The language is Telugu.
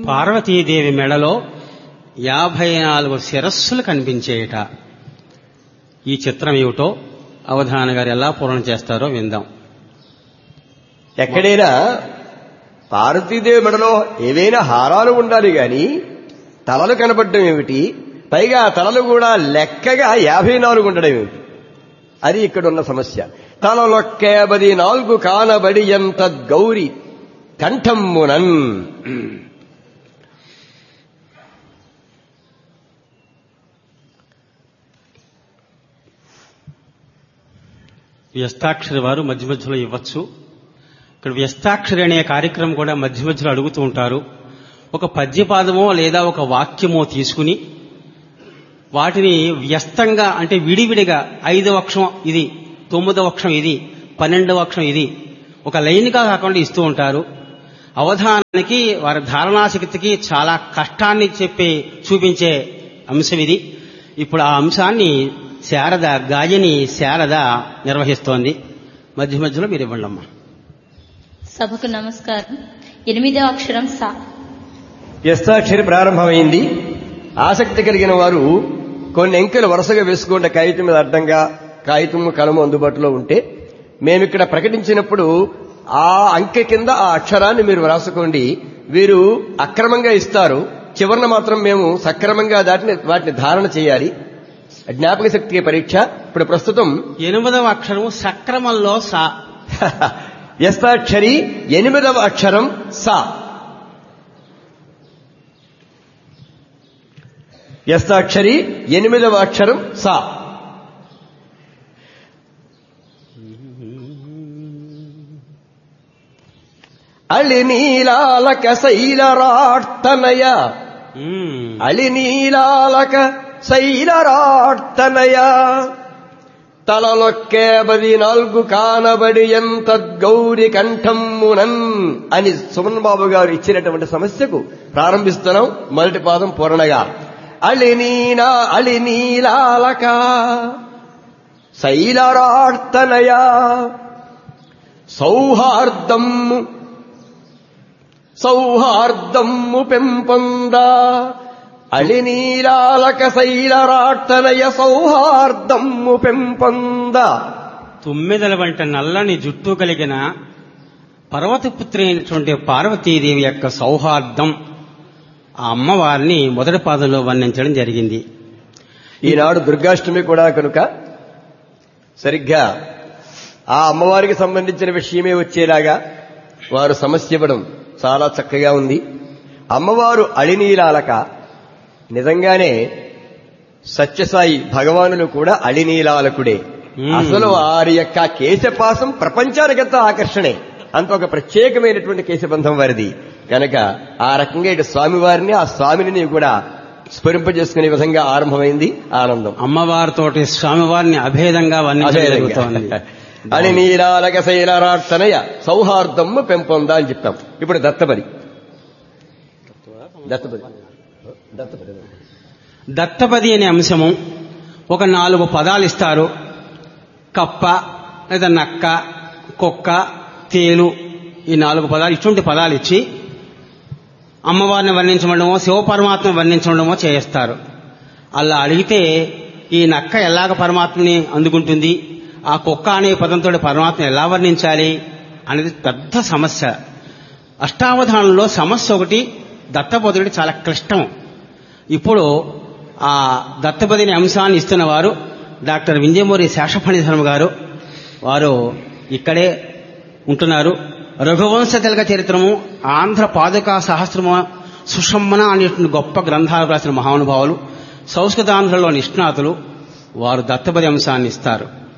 పార్వతీదేవి మెడలో యాభై నాలుగు శిరస్సులు కనిపించేయట ఈ చిత్రం ఏమిటో అవధాన గారు ఎలా పూర్ణ చేస్తారో విందాం ఎక్కడైనా పార్వతీదేవి మెడలో ఏవైనా హారాలు ఉండాలి గాని తలలు కనపడడం ఏమిటి పైగా ఆ తలలు కూడా లెక్కగా యాభై నాలుగు ఉండడం ఏమిటి అది ఇక్కడ ఉన్న సమస్య తలలొక్కేబది నాలుగు కానబడి ఎంత గౌరి కంఠమ్మునన్ వ్యస్తాక్షరి వారు మధ్య మధ్యలో ఇవ్వచ్చు ఇక్కడ వ్యస్తాక్షరి అనే కార్యక్రమం కూడా మధ్య మధ్యలో అడుగుతూ ఉంటారు ఒక పద్యపాదమో లేదా ఒక వాక్యమో తీసుకుని వాటిని వ్యస్తంగా అంటే విడివిడిగా ఐదవ అక్షరం ఇది తొమ్మిదవ అక్షరం ఇది పన్నెండవ అక్షరం ఇది ఒక లైన్గా కాకుండా ఇస్తూ ఉంటారు అవధానానికి వారి ధారణాశక్తికి చాలా కష్టాన్ని చెప్పి చూపించే అంశం ఇది ఇప్పుడు ఆ అంశాన్ని శారద గాయని శారద నిర్వహిస్తోంది మధ్య మధ్యలో మీరు ఇవ్వండి అమ్మా సభకు నమస్కారం ఎనిమిదవ అక్షరం సా వ్యస్తాక్షరి ప్రారంభమైంది ఆసక్తి కలిగిన వారు కొన్ని అంకెలు వరుసగా వేసుకుంటే కాగితం మీద అడ్డంగా కాగితం కలము అందుబాటులో ఉంటే మేమిక్కడ ప్రకటించినప్పుడు ఆ అంకె కింద ఆ అక్షరాన్ని మీరు వ్రాసుకోండి వీరు అక్రమంగా ఇస్తారు చివరన మాత్రం మేము సక్రమంగా దాటిని వాటిని ధారణ చేయాలి జ్ఞాపక శక్తి పరీక్ష ఇప్పుడు ప్రస్తుతం ఎనిమిదవ అక్షరము సక్రమంలో సా వ్యస్తాక్షరి ఎనిమిదవ అక్షరం సా వ్యస్తాక్షరి ఎనిమిదవ అక్షరం సా అళినీలాలక శైలరార్తనయ మ్మ్. అళినీలాలక శైలరార్తనయ తలలొక్కేబది నాలుగు కానబడి ఎంత గౌరి కంఠమ్మునన్ అని సుమన్ బాబు గారు ఇచ్చినటువంటి సమస్యకు ప్రారంభిస్తున్నాం మొదటి పాదం పూర్ణగా అళినీనా అళినీలాలక శైలరార్తనయ సౌహార్దమ్ము సౌహార్దమ్ము పెంపొంద అళినీలాలక శైలరార్తనయ సౌహార్దమ్ము పెంపొంద తుమ్మెదల వంట నల్లని జుట్టు కలిగిన పర్వతపుత్రి అయినటువంటి పార్వతీదేవి యొక్క సౌహార్దం ఆ అమ్మవారిని మొదటి పాదంలో వర్ణించడం జరిగింది ఈనాడు దుర్గాష్టమి కూడా కనుక సరిగ్గా ఆ అమ్మవారికి సంబంధించిన విషయమే వచ్చేలాగా వారు సమస్య ఇవ్వడం చాలా చక్కగా ఉంది అమ్మవారు అళినీలాలక నిజంగానే సత్యసాయి భగవానులు కూడా అళినీలాలకుడే మ్మ్. అసలు వారి యొక్క కేశపాసం ప్రపంచానికంతా ఆకర్షణే అంత ఒక ప్రత్యేకమైనటువంటి కేశబంధం వారిది కనుక ఆ రకంగా ఇటు స్వామివారిని ఆ స్వామిని కూడా స్ఫురింపజేసుకునే విధంగా ఆరంభమైంది ఆనందం అమ్మవారితోటి స్వామివారిని అభేదంగా వర్ణించడం జరుగుతోంది అని నీలాలక శైలరార్తనయ సౌహార్దమ్ము పెంపొందా అని చెప్తాం ఇప్పుడు దత్తపరి దత్తపరి దత్తపరి దత్తపది అనే అంశము ఒక నాలుగు పదాలు ఇస్తారు కప్ప లేదా నక్క కుక్క తేలు ఈ నాలుగు పదాలు ఇటువంటి పదాలు ఇచ్చి అమ్మవారిని వర్ణించడమో శివపరమాత్మ వర్ణించడమో చేస్తారు అలా అడిగితే ఈ నక్క ఎలాగ పరమాత్మని అందుకుంటుంది ఆ కుక్క అనే పదంతో పరమాత్మ ఎలా వర్ణించాలి అనేది పెద్ద సమస్య అష్టావధానంలో సమస్య ఒకటి దత్తపదుడి చాలా క్లిష్టం ఇప్పుడు ఆ దత్తపదిని అంశాన్ని ఇస్తున్న వారు డాక్టర్ వింజమూరి శేషఫణిధర్మ గారు వారు ఇక్కడే ఉంటున్నారు రఘువంశ తిలక చరిత్రము ఆంధ్ర పాదుకా సహస్రము సుషమ్మన అనేటువంటి గొప్ప గ్రంథాలు రాసిన మహానుభావులు సంస్కృతాంధ్రలో నిష్ణాతులు వారు దత్తపది అంశాన్ని ఇస్తారు